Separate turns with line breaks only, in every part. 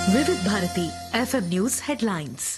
వివిధ Bharati FM news headlines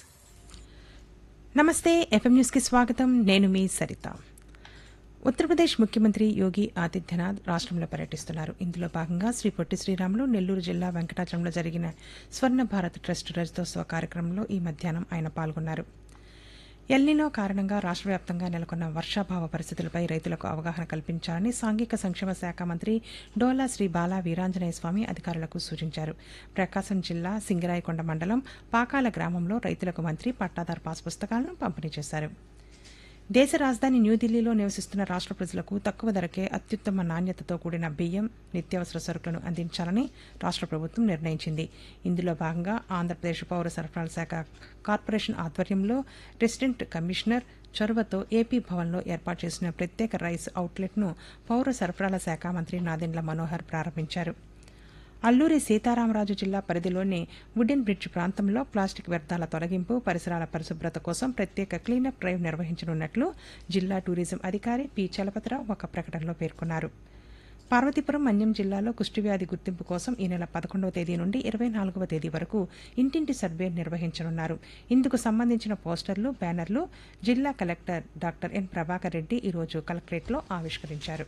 నమస్తే FM న్యూస్కి స్వాగతం నేను మీ సరిత ఉత్తరప్రదేశ్ ముఖ్యమంత్రి యోగి ఆదిత్యనాథ్ రాష్ట్రంలో పర్యటిస్తున్నారు ఇందులో భాగంగా శ్రీ పొట్టి శ్రీరాములు నెల్లూరు జిల్లా వెంకటాచలంలో జరిగిన స్వర్ణ భారత్ ట్రస్ట్ రజతోత్సవ కార్యక్రమంలో ఈ మధ్యాహ్నం ఆయన పాల్గొన్నారు ఎల్నినో కారణంగా రాష్ట్ర వ్యాప్తంగా నెలకొన్న వర్షాభావ పరిస్థితులపై రైతులకు అవగాహన కల్పించాలని సాంఘిక సంక్షేమ శాఖ మంత్రి డోలా శ్రీ బాలా వీరాంజనేయ స్వామి అధికారులకు సూచించారు ప్రకాశం జిల్లా సింగరాయకొండ మండలం పాకాల గ్రామంలో రైతులకు మంత్రి పట్టాదార్ పాస్ పుస్తకాలను పంపిణీ చేశారు దేశ రాజధాని న్యూఢిల్లీలో నివసిస్తున్న రాష్ట్ర ప్రజలకు తక్కువ ధరకే అత్యుత్తమ నాణ్యతతో కూడిన బియ్యం నిత్యావసర సరుకులను అందించాలని రాష్ట్ర ప్రభుత్వం నిర్ణయించింది ఇందులో భాగంగా ఆంధ్రప్రదేశ్ పౌర సరఫరాల శాఖ కార్పొరేషన్ ఆధ్వర్యంలో రెసిడెంట్ కమిషనర్ చొరవతో ఏపీ భవన్లో ఏర్పాటు చేసిన ప్రత్యేక రైస్ అవుట్లెట్ను పౌర సరఫరాల శాఖ మంత్రి నాదెండ్ల మనోహర్ ప్రారంభించారు అల్లూరి సీతారామరాజు జిల్లా పరిధిలోని వుడెన్ బ్రిడ్జ్ ప్రాంతంలో ప్లాస్టిక్ వ్యర్థాల తొలగింపు పరిసరాల పరిశుభ్రత కోసం ప్రత్యేక క్లీనప్ డ్రైవ్ నిర్వహించనున్నట్లు జిల్లా టూరిజం అధికారి పి చలపతిరావు ఒక ప్రకటనలో పేర్కొన్నారు పార్వతీపురం మన్యం జిల్లాలో కుష్టివ్యాధి గుర్తింపు కోసం ఈ నెల పదకొండవ తేదీ నుండి ఇరవై నాలుగవ తేదీ వరకు ఇంటింటి సర్వే నిర్వహించనున్నారు ఇందుకు సంబంధించిన పోస్టర్లు బ్యానర్లు జిల్లా collector doctor N Prabhakar Reddy ఈరోజు కలెక్టరేట్లో ఆవిష్కరించారు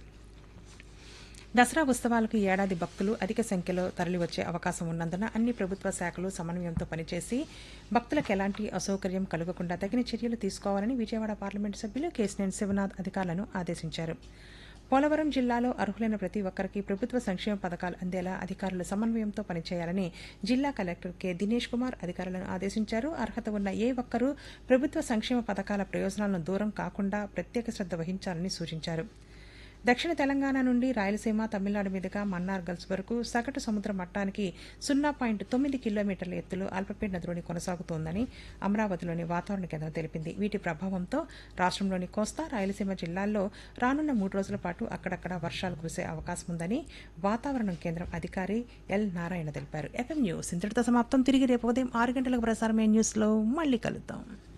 దసరా ఉత్సవాలకు ఈ ఏడాది భక్తులు అధిక సంఖ్యలో తరలివచ్చే అవకాశం ఉన్నందున అన్ని ప్రభుత్వ శాఖలు సమన్వయంతో పనిచేసి భక్తులకు ఎలాంటి అసౌకర్యం కలగకుండా తగిన చర్యలు తీసుకోవాలని విజయవాడ పార్లమెంటు సభ్యులు కేసినేని శివనాథ్ అధికారులను ఆదేశించారు పోలవరం జిల్లాలో అర్హులైన ప్రతి ఒక్కరికి ప్రభుత్వ సంక్షేమ పథకాలు అందేలా అధికారులు సమన్వయంతో పనిచేయాలని జిల్లా కలెక్టర్ కె దినేష్ కుమార్ అధికారులను ఆదేశించారు అర్హత ఉన్న ఏ ఒక్కరూ ప్రభుత్వ సంక్షేమ పథకాల ప్రయోజనాలను దూరం కాకుండా ప్రత్యేక శ్రద్ధ వహించాలని సూచించారు దక్షిణ తెలంగాణ నుండి రాయలసీమ తమిళనాడు మీదుగా మన్నార్ గల్స్ వరకు సగటు సముద్ర మట్టానికి సున్నా పాయింట్ తొమ్మిది కిలోమీటర్ల ఎత్తులో అల్పపీడన ద్రోణి కొనసాగుతోందని అమరావతిలోని వాతావరణ కేంద్రం తెలిపింది వీటి ప్రభావంతో రాష్ట్రంలోని కోస్తా రాయలసీమ జిల్లాల్లో రానున్న మూడు రోజుల పాటు అక్కడక్కడ వర్షాలు కురిసే అవకాశం ఉందని వాతావరణ కేంద్రం అధికారి ఎల్ నారాయణ తెలిపారు ఎఫ్ఎం న్యూస్ ఇంతటితో సమాప్తం తిరిగి రేపు ఉదయం ఆరు గంటలకు ప్రసారమైన న్యూస్లో మళ్ళీ కలుద్దాం